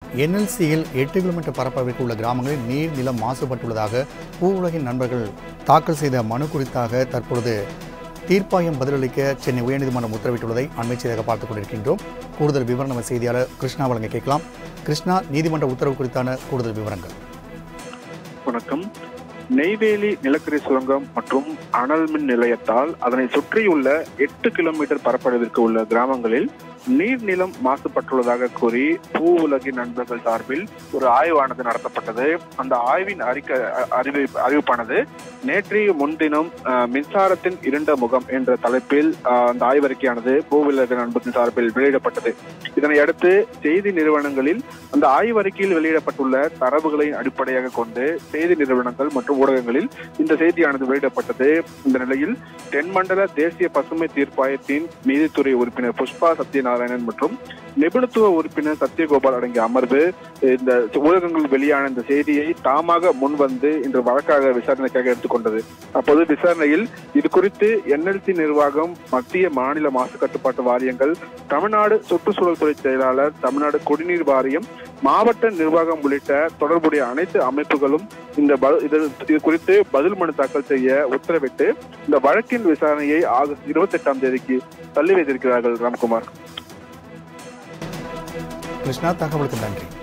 என்எல்சியில் எட்டு கிலோமீட்டர் பரப்பளவிற்கு உள்ள கிராமங்களில் நீர் நிலம் மாசுபட்டுள்ளதாக பூ உலகின் நண்பர்கள் தாக்கல் செய்த மனு குறித்தாக தற்பொழுது தீர்ப்பாயம் பதிலளிக்க சென்னை உயர்நீதிமன்றம் உத்தரவிட்டுள்ளதை அண்மை செய்தியாக பார்த்துக் கொண்டிருக்கின்றோம் கூடுதல் விவரம் நம்ம செய்தியாளர் கிருஷ்ணா வழங்க கேட்கலாம் கிருஷ்ணா நீதிமன்ற உத்தரவு குறித்தான கூடுதல் விவரங்கள் வணக்கம் நெய்வேலி நிலக்கரி சுரங்கம் மற்றும் அனல் மின் நிலையத்தால் அதனை சுற்றியுள்ள எட்டு கிலோமீட்டர் பரப்பளவிற்கு உள்ள கிராமங்களில் நீர்நிலம் மாசுபட்டுள்ளதாக கூறி பூ உலகின் நண்பர்கள் சார்பில் ஒரு ஆய்வானது நடத்தப்பட்டது அந்த ஆய்வின் அறிக்கை அ- அறிவி அறிவிப்பானது நேற்றைய முன்தினம் அஹ், மின்சாரத்தின் இருண்ட முகம் என்ற தலைப்பில் அஹ், அந்த ஆய்வறிக்கையானது பூ உலகின் நண்பர்கள் சார்பில் வெளியிடப்பட்டது இதனை அடுத்து செய்தி நிறுவனங்களில் அந்த ஆய்வறிக்கையில் வெளியிடப்பட்டுள்ள தரவுகளை அடிப்படையாக கொண்டு செய்தி நிறுவனங்கள் மற்றும் ஊடகங்களில் இந்த செய்தியானது வெளியிடப்பட்டது இந்த நிலையில் தென்மண்டல தேசிய பசுமை தீர்ப்பாயத்தின் நீதித்துறை உறுப்பினர் புஷ்பா சத்யநாராயணன் மற்றும் நிபுணத்துவ உறுப்பினர் சத்யகோபால் அடங்கிய அமர்வு இந்த ஊடகங்களில் வெளியான இந்த செய்தியை தாமாக முன்வந்து இன்று வழக்காக விசாரணைக்காக எடுத்துக்கொண்டது அப்போது விசாரணையில் இது குறித்து என்எல்சி நிர்வாகம் மத்திய மாநில மாசு கட்டுப்பாட்டு வாரியங்கள் தமிழ்நாடு சுற்றுச்சூழல் துறை செயலாளர் தமிழ்நாடு குடிநீர் வாரியம் மாவட்ட நிர்வாகம் உள்ளிட்ட தொடர்புடைய அனைத்து அமைப்புகளும் இந்த ப- இது இது குறித்து பதில் மனு தாக்கல் செய்ய உத்தரவிட்டு இந்த வழக்கின் விசாரணையை ஆகஸ்ட் இருபத்தி எட்டாம் தேதிக்கு தள்ளி வைத்திருக்கிறார்கள் ராம்குமார் கிருஷ்ணா தகவலுக்கு நன்றி